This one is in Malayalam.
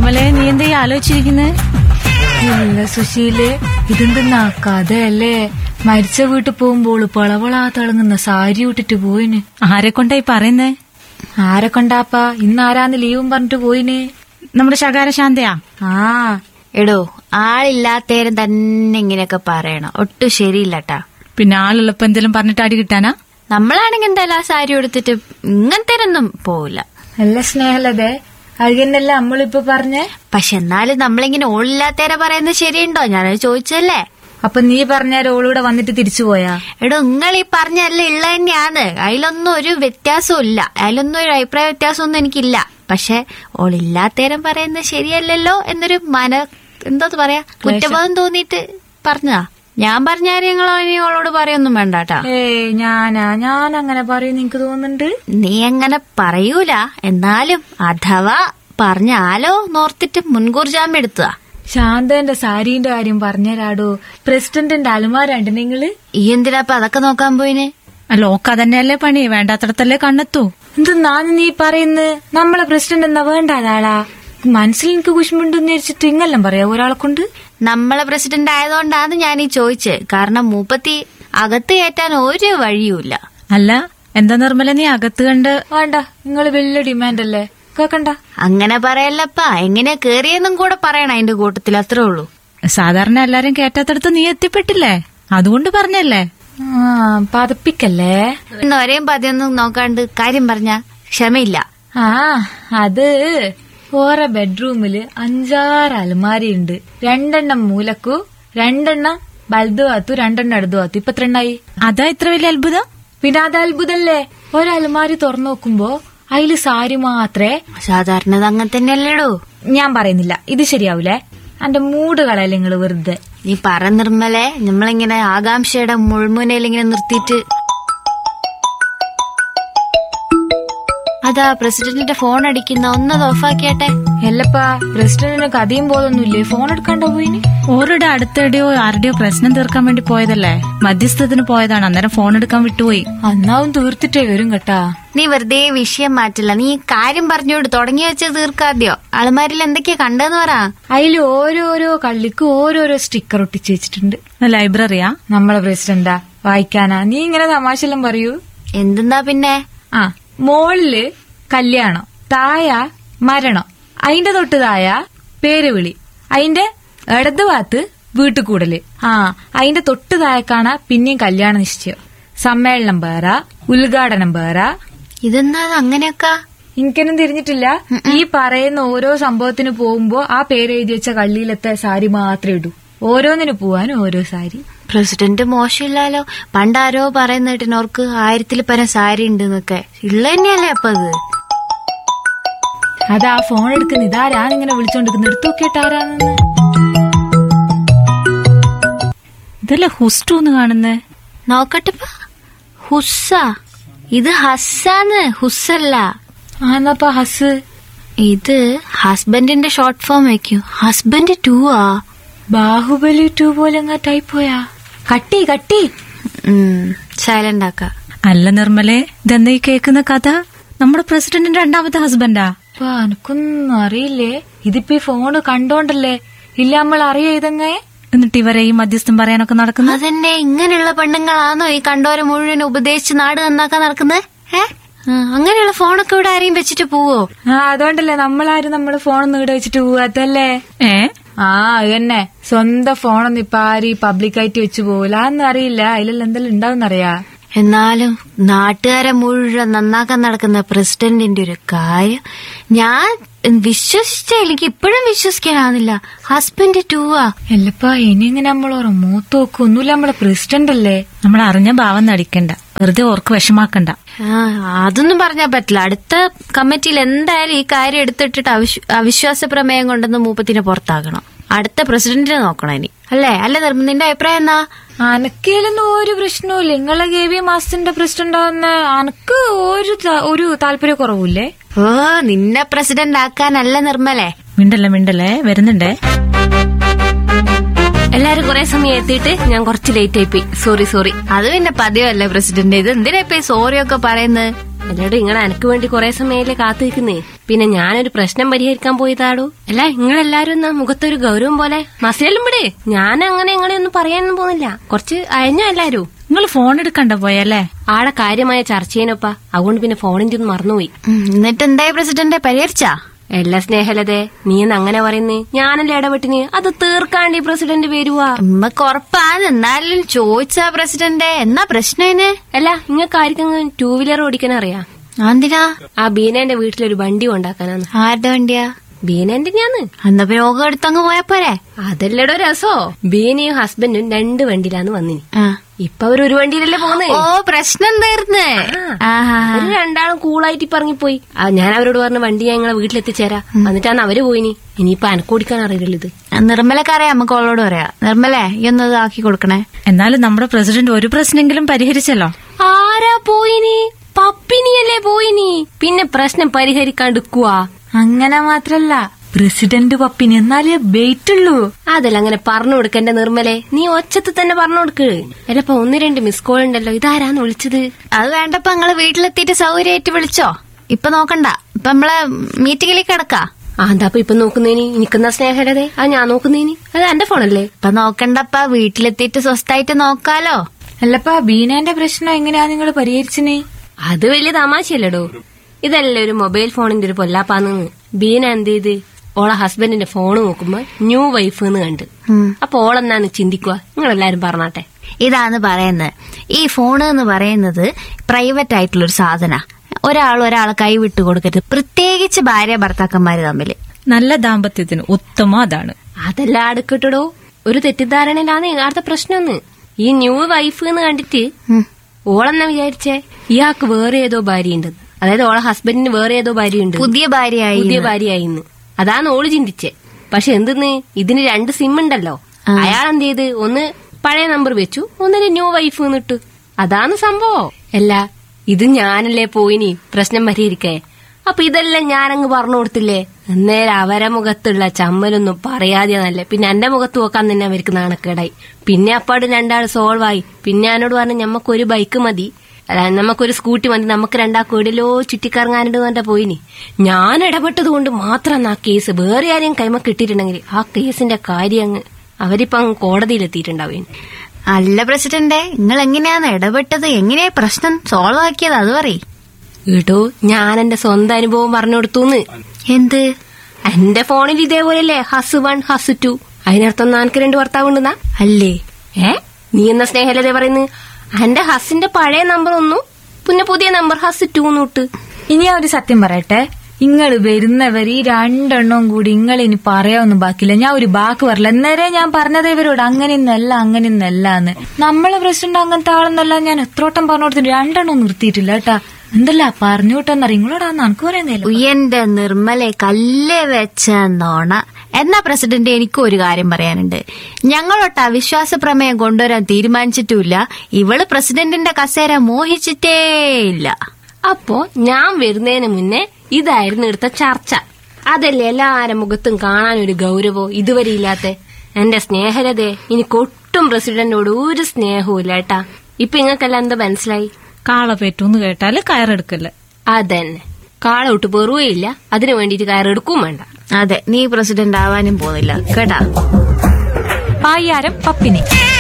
നിർമ്മലേ നീ എന്താ ഈ ആലോചിച്ചിരിക്കുന്നേ ഇല്ല സുശീല് ഇതെന്തെന്നാ കഥയല്ലേ മരിച്ച വീട്ടിൽ പോകുമ്പോൾ പളവളാ തിളങ്ങുന്ന സാരി ഇട്ടിട്ട് പോയിന് ആരെ കൊണ്ടായി പറയുന്നേ ആരെ കൊണ്ടാപ്പാ ഇന്ന് ആരാന്ന് ലീവും പറഞ്ഞിട്ട് പോയിന് നമ്മുടെ ശകാര ശാന്തയാ ആ എടോ ആളില്ലാത്തേരം തന്നെ ഇങ്ങനെയൊക്കെ പറയണം ഒട്ടും ശരിയില്ലട്ടാ പിന്നെ ആളുള്ളപ്പോ എന്തെങ്കിലും പറഞ്ഞിട്ട് അടി കിട്ടാനാ നമ്മളാണെങ്കിൽ എന്തായാലും ആ സാരി എടുത്തിട്ട് ഇങ്ങനത്തേനൊന്നും പോവില്ല നല്ല സ്നേഹലതേ അഴുകന്നല്ല നമ്മളിപ്പോ പറഞ്ഞേ പക്ഷെ എന്നാലും നമ്മളിങ്ങനെ ഓളില്ലാത്തേരെ പറയുന്നത് ശരിയുണ്ടോ ഞാനത് ചോദിച്ചല്ലേ അപ്പൊ നീ പറഞ്ഞ ഓളൂടെ വന്നിട്ട് തിരിച്ചു പോയാ എടോ നിങ്ങൾ ഈ പറഞ്ഞല്ലേ ഉള്ള തന്നെയാണ് അതിലൊന്നും ഒരു വ്യത്യാസവും ഇല്ല അതിലൊന്നും ഒരു അഭിപ്രായ വ്യത്യാസമൊന്നും എനിക്കില്ല പക്ഷെ ഓളില്ലാത്തേരം പറയുന്നത് ശരിയല്ലല്ലോ എന്നൊരു മന എന്താ പറയാ കുറ്റബോധം തോന്നിയിട്ട് പറഞ്ഞതാ ഞാൻ പറഞ്ഞ കാര്യങ്ങളോ ഇനി ഓളോട് പറയൊന്നും വേണ്ട കേട്ടാ ഏയ് ഞാനാ ഞാൻ അങ്ങനെ പറയും നിനക്ക് തോന്നുന്നുണ്ട് നീ അങ്ങനെ പറയൂല എന്നാലും അഥവാ പറഞ്ഞാലോ നോർത്തിട്ട് മുൻകൂർ ജാമ്യം എടുത്തതാ ശാന്തന്റെ സാരീന്റെ കാര്യം പറഞ്ഞരാടോ പ്രസിഡന്റിന്റെ അലുമാരുണ്ട് നിങ്ങള് ഈ എന്തിനാ അതൊക്കെ നോക്കാൻ പോയിന് അല്ല ഓക്ക തന്നെയല്ലേ പണി വേണ്ടാത്തടത്തല്ലേ കണ്ണെത്തൂ എന്തെന്നാണ് നീ പറയുന്നത് നമ്മളെ പ്രസിഡന്റ് എന്നാ വേണ്ടാതാളാ മനസ്സിൽ എനിക്ക് കുഷ്മുണ്ടെന്ന് വെച്ചിട്ട് ഇങ്ങെല്ലാം പറയാ ഒരാളെ കൊണ്ട് നമ്മളെ പ്രസിഡന്റ് ആയതുകൊണ്ടാണ് ഞാൻ ഈ ചോദിച്ചത് കാരണം മൂപ്പത്തി അകത്ത് കയറ്റാൻ ഒരു വഴിയുമില്ല അല്ല എന്താ നിർമ്മല നീ അകത്ത് കണ്ട് വേണ്ട നിങ്ങള് വലിയ ഡിമാൻഡ് അല്ലേ കേക്കണ്ട അങ്ങനെ പറയല്ലപ്പാ എങ്ങനെ കേറിയെന്നും കൂടെ പറയണം അതിന്റെ കൂട്ടത്തിൽ അത്രേ ഉള്ളൂ സാധാരണ എല്ലാരും കേറ്റാത്തടത്ത് നീ എത്തിപ്പെട്ടില്ലേ അതുകൊണ്ട് പറഞ്ഞല്ലേ ആ പതപ്പിക്കല്ലേ ഇന്ന് ഒരേം പതിയൊന്നും നോക്കാണ്ട് കാര്യം പറഞ്ഞ ക്ഷമയില്ല ആ അത് ഓരോ ബെഡ്റൂമില് അഞ്ചാറ് അലമാരി ഉണ്ട് രണ്ടെണ്ണം മൂലക്കു രണ്ടെണ്ണം വലതു ഭാഗത്തു രണ്ടെണ്ണം ഇടതു ഭാഗത്തു ഇപ്പൊ എത്ര എണ്ണായി അതാ ഇത്ര വലിയ അത്ഭുതം പിന്നെ അത് അത്ഭുതല്ലേ ഒരലമാരി തുറന്നു നോക്കുമ്പോ അതില് സാരി മാത്രേ സാധാരണ ഇത് അങ്ങനെ തന്നെയല്ലേടോ ഞാൻ പറയുന്നില്ല ഇത് ശരിയാവൂലേ എന്റെ മൂട് കളയല്ലേ നിങ്ങള് വെറുതെ നീ പറ നിർമ്മലെ നമ്മളിങ്ങനെ ആകാംക്ഷയുടെ മുൾമുനയിൽ ഇങ്ങനെ നിർത്തിയിട്ട് അതാ പ്രസിഡന്റിന്റെ ഫോൺ അടിക്കുന്ന ഒന്നത് ഓഫാക്കിയാട്ടെ എല്ലപ്പാ പ്രസിഡന്റിന് കഥയും ബോധമൊന്നുമില്ലേ ഫോൺ എടുക്കാണ്ടോ പോയിന് ഓരുടെ അടുത്തെവിടെയോ ആരുടെയോ പ്രശ്നം തീർക്കാൻ വേണ്ടി പോയതല്ലേ മധ്യസ്ഥത്തിന് പോയതാണ് അന്നേരം ഫോൺ എടുക്കാൻ വിട്ടുപോയി അന്നാവും തീർത്തിട്ടേ വരും കേട്ടാ നീ വെറുതെ വിഷയം മാറ്റില്ല നീ ഈ കാര്യം പറഞ്ഞോട് തുടങ്ങി വെച്ചത് തീർക്കാദ്യോ അളമാരിൽ എന്തൊക്കെയാ കണ്ടെന്ന് പറ അതിൽ ഓരോരോ കള്ളിക്ക് ഓരോരോ സ്റ്റിക്കർ ഒട്ടിച്ച് വെച്ചിട്ടുണ്ട് ലൈബ്രറിയാ നമ്മളെ പ്രസിഡന്റാ വായിക്കാനാ നീ ഇങ്ങനെ തമാശെല്ലാം പറയൂ എന്തെന്നാ പിന്നെ ആ മോളില് കല്യാണം തായ മരണം അതിന്റെ തൊട്ട് തായ പേര് വിളി അതിന്റെ ഇടത് ഭാഗത്ത് വീട്ടുകൂടല് ആ അതിന്റെ തൊട്ട് താഴെക്കാണ് പിന്നെയും കല്യാണ നിശ്ചയം സമ്മേളനം വേറെ ഉദ്ഘാടനം വേറെ ഇതെന്നാ അങ്ങനെയൊക്കെ എനിക്കൊന്നും തിരിഞ്ഞിട്ടില്ല ഈ പറയുന്ന ഓരോ സംഭവത്തിന് പോകുമ്പോ ആ പേര് എഴുതി വെച്ച കള്ളിയിലത്തെ സാരി മാത്രമേ ഇടൂ ഓരോന്നിന് പോവാനും ഓരോ സാരി പ്രസിഡന്റ് മോശമില്ലല്ലോ പണ്ടാരോ പറയുന്ന കേട്ടിനോർക്ക് ആയിരത്തിൽ പരം സാരി ഉണ്ട് എന്നൊക്കെ ഉള്ള തന്നെയല്ലേ അപ്പൊ അത് അതാ ഫോൺ എടുക്കുന്ന ഇതാരാന്നിങ്ങനെ വിളിച്ചോണ്ടിരിക്കുന്നത് എടുത്തു നോക്കിയിട്ട് ആരാണെന്ന് ഇതല്ലേ ഹുസ്റ്റു എന്ന് കാണുന്നേ നോക്കട്ടെ ഹുസ്സ ഇത് ഹസ്സാന്ന് ഹുസ്സല്ല ആന്നപ്പാ ഹസ് ഇത് ഹസ്ബൻഡിന്റെ ഷോർട്ട് ഫോം വെക്കൂ ഹസ്ബൻഡ് ടൂ ആ ബാഹുബലി ടു പോലെ അങ്ങ് ടൈപ്പ് പോയാ കട്ടി കട്ടി സൈലന്റ് ആക്ക അല്ല നിർമ്മലേ ഇതെന്താ ഈ കേൾക്കുന്ന കഥ നമ്മുടെ പ്രസിഡന്റിന്റെ രണ്ടാമത്തെ ഹസ്ബൻഡാ അപ്പൊ എനക്കൊന്നും അറിയില്ലേ ഇതിപ്പോ ഈ ഫോണ് കണ്ടോണ്ടല്ലേ ഇല്ല നമ്മൾ അറിയാ ഇതങ്ങേ എന്നിട്ട് ഇവരെ ഈ മധ്യസ്ഥം പറയാനൊക്കെ നടക്കുന്ന അതന്നെ ഇങ്ങനെയുള്ള പെണ്ണുങ്ങളാണോ ഈ കണ്ടോരെ മുഴുവൻ ഉപദേശിച്ച് നാട് നന്നാക്കാൻ നടക്കുന്നത് ഏ ആ, അങ്ങനെയുള്ള ഫോണൊക്കെ ഇവിടെ ആരെയും വെച്ചിട്ട് പോവോ ആ അതുകൊണ്ടല്ലേ നമ്മളാരും നമ്മള് ഫോൺ നീടെ വെച്ചിട്ട് പോവാത്തല്ലേ ഏ ആ അത് തന്നെ സ്വന്തം ഫോണൊന്നും ഇപ്പൊ ആരും പബ്ലിക്കായിട്ട് വെച്ച് പോവില്ല അതൊന്നും അറിയില്ല അതിലെല്ലാം എന്തെല്ലാം ഉണ്ടാവുന്നറിയാ എന്നാലും നാട്ടുകാരെ മുഴുവൻ നന്നാക്കാൻ നടക്കുന്ന പ്രസിഡന്റിന്റെ ഒരു കാര്യം ഞാൻ വിശ്വസിച്ച എനിക്ക് ഇപ്പോഴും വിശ്വസിക്കാനാവുന്നില്ല ഹസ്ബൻഡ് ടൂവാ എല്ലപ്പാ ഇനി ഇങ്ങനെ നമ്മൾ ഓരോ മൂത്ത് നോക്കും ഒന്നുമില്ല നമ്മളെ പ്രസിഡന്റ് അല്ലേ നമ്മൾ അറിഞ്ഞ ഭാവം നടിക്കണ്ട വെറുതെ ഓർക്ക് വിഷമാക്കണ്ട ആ, അതൊന്നും പറഞ്ഞാൽ പറ്റില്ല അടുത്ത കമ്മിറ്റിയിൽ എന്തായാലും ഈ കാര്യം എടുത്തിട്ടിട്ട് അവിശ്വ- അവിശ്വാസ പ്രമേയം കൊണ്ടൊന്ന് മൂപ്പത്തിനെ പുറത്താക്കണം അടുത്ത പ്രസിഡന്റിനെ നോക്കണം ഇനി അല്ലേ അല്ലേ ധർമ്മ നിന്റെ അഭിപ്രായം എന്നാ അനക്കേലൊന്നും ഒരു പ്രശ്നവും നിങ്ങളെ കെ വി മാസത്തിന്റെ പ്രസിഡന്റ് ആവുന്ന അനക്ക് ഒരു ത- ഒരു താല്പര്യ കുറവില്ലേ ഓ നിന്നെ പ്രസിഡന്റ് ആക്കാനല്ല നിർമ്മലേ മിണ്ടല്ലേ മിണ്ടല്ലേ വരുന്നുണ്ടേ എല്ലാരും കുറെ സമയം എത്തിയിട്ട് ഞാൻ കുറച്ച് ലേറ്റ് ആയിപ്പോയി സോറി സോറി അത് പിന്നെ പതിവല്ലേ പ്രസിഡന്റ് ഇത് എന്തിനാ ഇപ്പൊ ഈ സോറി ഒക്കെ പറയുന്നത് എന്നോട് ഇങ്ങനെ എനക്ക് വേണ്ടി കുറെ സമയല്ലേ കാത്തു നിൽക്കുന്നേ പിന്നെ ഞാനൊരു പ്രശ്നം പരിഹരിക്കാൻ പോയതാടോ അല്ല നിങ്ങളെല്ലാരും എന്നാ മുഖത്തൊരു ഗൗരവം പോലെ മസിലും വിട് ഞാൻ അങ്ങനെ ഇങ്ങനെയൊന്നും പറയാനൊന്നും പോകുന്നില്ല കുറച്ച് അയഞ്ഞോ എല്ലാരും നിങ്ങൾ ഫോൺ എടുക്കണ്ട പോയല്ലേ ആടെ കാര്യമായ ചർച്ച ചെയ്യാനൊപ്പാ അതുകൊണ്ട് പിന്നെ ഫോണിന്റെ ഒന്ന് മറന്നുപോയി ഉം, എന്നിട്ട് എന്തായി പ്രസിഡന്റ് പരിഹരിച്ചാ എല്ലാ സ്നേഹലതേ നീ എന്ന് അങ്ങനെ പറയുന്നേ ഞാനല്ലേ ഇടപെട്ടിന് അത് തീർക്കാണ്ടി പ്രസിഡന്റ് വരുവാ ഉമ്മക്ക് ഉറപ്പാണ് എന്നാലും ചോദിച്ചാ പ്രസിഡന്റ് എന്നാ പ്രശ്നം ഇതിന് അല്ല നിങ്ങൾക്ക് ആർക്കെങ്കിലും ടൂ വീലർ ഓടിക്കാൻ അറിയാം എന്തിനാ ആ ബീനന്റെ വീട്ടിലൊരു വണ്ടി ഉണ്ടാക്കാനാണ് ആരുടെ വണ്ടിയാ ബീനന്റെ ഞാന്ന് എന്നാ പിന്നെ ഓകം എടുത്തങ്ങ് പോയാ പോരെ അതല്ലടോ രസോ ബീനയും ഹസ്ബൻഡും രണ്ട് വണ്ടിയിലാന്ന് വന്നിനി ആ. ഇപ്പൊ അവർ ഒരു വണ്ടിയിലല്ലേ പോകുന്നേ ഓ പ്രശ്നം തീർന്ന് ആഹാ അവര് രണ്ടാളും കൂളായിട്ട് ഇറങ്ങിപ്പോയി ആ, ഞാൻ അവരോട് പറഞ്ഞ വണ്ടി ഞാൻ നിങ്ങളെ വീട്ടിലെത്തിച്ചേരാ എന്നിട്ടാണ് അവര് പോയിനി ഇനിയിപ്പൊ അനക്കോടിക്കാൻ അറിയില്ല ഇത് നിർമ്മലക്കറിയാം നമുക്ക് അവളോട് പറയാ നിർമ്മലേ ഈ ഒന്ന് ഇതാക്കി കൊടുക്കണേ എന്നാലും നമ്മുടെ പ്രസിഡന്റ് ഒരു പ്രശ്നമെങ്കിലും പരിഹരിച്ചല്ലോ ആരാ പോയിനി പപ്പിനിയല്ലേ പോയിനി പിന്നെ പ്രശ്നം പരിഹരിക്കാണ്ടിക്കുവാ അങ്ങനെ മാത്രല്ല പ്രസിഡന്റ് പപ്പിന് എന്നാലേ ബെയ്റ്റ് ഉള്ളൂ അതല്ല അങ്ങനെ പറഞ്ഞു കൊടുക്കണ്ട നിർമ്മലെ നീ ഒച്ചത്ത് തന്നെ പറഞ്ഞു കൊടുക്ക് അല്ലപ്പോ ഒന്ന് രണ്ട് മിസ് കോൾ ഉണ്ടല്ലോ ഇതാരാന്ന് വിളിച്ചത് അത് വേണ്ടപ്പോ നിങ്ങള് വീട്ടിലെത്തിയിട്ട് സൗകര്യമായിട്ട് വിളിച്ചോ ഇപ്പൊ നോക്കണ്ട ഇപ്പൊ നമ്മളെ മീറ്റിംഗിലേക്ക് കിടക്കാ ആ എന്താ അപ്പൊ ഇപ്പൊ നോക്കുന്നേനി എനിക്കെന്നാ സ്നേഹലതേ ആ ഞാൻ നോക്കുന്നേനി അത് എന്റെ ഫോണല്ലേ ഇപ്പൊ നോക്കണ്ടപ്പ വീട്ടിലെത്തിയിട്ട് സ്വസ്ഥായിട്ട് നോക്കാലോ അല്ലപ്പാ ബീനേന്റെ പ്രശ്നം എങ്ങനെയാ നിങ്ങൾ പരിഹരിച്ചിന് അത് വലിയ തമാശയല്ലടോ ഇതല്ലേ ഒരു മൊബൈൽ ഫോണിന്റെ ഒരു പൊല്ലാപ്പാന്ന് ബീന എന്ത് ചെയ്ത് ഓളെ ഹസ്ബൻഡിന്റെ ഫോൺ നോക്കുമ്പോ ന്യൂ വൈഫ് എന്ന് കണ്ട് ഉം. അപ്പൊ ഓളെന്നാന്ന് ചിന്തിക്കുക നിങ്ങളെല്ലാരും പറഞ്ഞാട്ടെ ഇതാണ് പറയുന്നത് ഈ ഫോൺ എന്ന് പറയുന്നത് പ്രൈവറ്റ് ആയിട്ടുള്ള ഒരു സാധന ഒരാൾ ഒരാളെ കൈ വിട്ടു കൊടുക്കരുത് പ്രത്യേകിച്ച് ഭാര്യ ഭർത്താക്കന്മാര് തമ്മില് നല്ല ദാമ്പത്യത്തിന് ഉത്തമം അതാണ് അതെല്ലാം അടുക്കിട്ടടോ ഒരു തെറ്റിദ്ധാരണയിലാണ് യഥാർത്ഥ പ്രശ്നമെന്ന് ഈ ന്യൂ വൈഫ് എന്ന് കണ്ടിട്ട് ഉം. ഓളെന്നാ വിചാരിച്ചേ ഇയാൾക്ക് വേറെ ഏതോ ഭാര്യ ഉണ്ടെന്ന് അതായത് ഓളെ ഹസ്ബൻഡിന് വേറെ ഏതോ ഭാര്യ ഉണ്ട് പുതിയ ഭാര്യയായി പുതിയ ഭാര്യയായിന്ന് അതാണ് ഓള് ചിന്തിച്ചേ പക്ഷെ എന്തെന്ന് ഇതിന് രണ്ട് സിം ഉണ്ടല്ലോ അയാൾ എന്ത് ചെയ്ത് ഒന്ന് പഴയ നമ്പർ വെച്ചു ഒന്നിന് ന്യൂ വൈഫ് എന്നിട്ടു അതാണ് സംഭവം അല്ല ഇത് ഞാനല്ലേ പോയിനി പ്രശ്നം പരിഹരിക്കേ അപ്പൊ ഇതെല്ലാം ഞാനങ്ങ് പറഞ്ഞു കൊടുത്തില്ലേ അന്നേരം അവരെ മുഖത്തുള്ള ചമ്മലൊന്നും പറയാതെ നല്ലേ പിന്നെ എന്റെ മുഖത്ത് നോക്കാൻ തന്നെ അവർക്ക് നാണക്കേടായി പിന്നെ അപ്പാട് രണ്ടാൾ സോൾവ് ആയി പിന്നെ എന്നോട് പറഞ്ഞു ഞമ്മക്കൊരു ബൈക്ക് മതി അല്ല നമുക്കൊരു സ്കൂട്ടി മതി നമുക്ക് രണ്ടാൾക്കും എവിടെയല്ലോ ചുറ്റിക്കറങ്ങാനുണ്ട് പറഞ്ഞ പോയിനി ഞാൻ ഇടപെട്ടത് കൊണ്ട് മാത്രം ആ കേസ് വേറെ ആരെയും കൈമ കിട്ടിയിട്ടുണ്ടെങ്കിൽ ആ കേസിന്റെ കാര്യം അങ്ങ് അവരിപ്പോ അങ്ങ് കോടതിയിലെത്തിയിട്ടുണ്ടാവും അല്ല പ്രസിഡന്റെ നിങ്ങൾ എങ്ങനെയാന്ന് ഇടപെട്ടത് എങ്ങനെയാ പ്രശ്നം സോൾവ് ആക്കിയത് അത് പറയും കേട്ടോ ഞാൻ എന്റെ സ്വന്തം അനുഭവം പറഞ്ഞു കൊടുത്തുന്ന് എന്ത് എന്റെ ഫോണിൽ ഇതേപോലെയല്ലേ ഹസ് വൺ ഹസ് ടു അതിനർത്ഥം നാനക്ക് രണ്ട് ഭർത്താവ് ഉണ്ടെന്നാ അല്ലേ ഏ നീ എന്ന സ്നേഹലതേ പറയുന്നത് എന്റെ ഹസിന്റെ പഴയ നമ്പർ ഒന്നു പിന്നെ പുതിയ നമ്പർ ഹസ് ടു നോട്ട് ഇനി ഞാൻ ഒരു സത്യം പറയട്ടെ നിങ്ങൾ വരുന്നവർ ഈ രണ്ടെണ്ണവും കൂടി നിങ്ങൾ ഇനി പറയാനൊന്നും ബാക്കിയില്ല ഞാൻ ഒരു ബാക്ക് പറയില്ല എന്നേരെ ഞാൻ പറഞ്ഞത് ഇവരോട് അങ്ങനെയൊന്നല്ല അങ്ങനെയൊന്നല്ല എന്ന് നമ്മളെ പ്രസിഡന്റ് അങ്ങനത്തെ ആളെന്നല്ല ഞാൻ എത്രോട്ടം പറഞ്ഞു കൊടുത്തിട്ട് രണ്ടെണ്ണം നിർത്തിയിട്ടില്ല കേട്ടാ എന്തല്ല പറഞ്ഞു വിട്ടെന്നറിയ നിങ്ങളോടാന്ന് എനിക്ക് പറയുന്നില്ല ഉയന്റെ നിർമ്മലെ കല്ല് വെച്ച നോണ എന്നാ പ്രസിഡന്റ് എനിക്കും ഒരു കാര്യം പറയാനുണ്ട് ഞങ്ങളൊട്ട് അവിശ്വാസ പ്രമേയം കൊണ്ടുവരാൻ തീരുമാനിച്ചിട്ടുമില്ല ഇവള് പ്രസിഡന്റിന്റെ കസേര മോഹിച്ചിട്ടേ ഇല്ല അപ്പോ ഞാൻ വരുന്നതിന് മുന്നേ ഇതായിരുന്നു ഇവിടുത്തെ ചർച്ച അതല്ലേ എല്ലാരും മുഖത്തും കാണാൻ ഒരു ഗൗരവോ ഇതുവരെ ഇല്ലാത്ത എന്റെ സ്നേഹലതേ എനിക്കൊട്ടും പ്രസിഡന്റിനോട് ഒരു സ്നേഹവും ഇല്ല ഏട്ടാ ഇപ്പൊ നിങ്ങൾക്കെല്ലാം എന്താ മനസ്സിലായി കാള പേറ്റൂന്ന് കേട്ടാല് കയറെടുക്കല്ലേ അതന്നെ കാള വിട്ട് പെറുകയില്ല അതിനു വേണ്ടിയിട്ട് കയറെടുക്കും വേണ്ട അതെ നീ പ്രസിഡന്റ് ആവാനും പോകുന്നില്ല കേട്ടാ പായ്യാരം പപ്പിനെ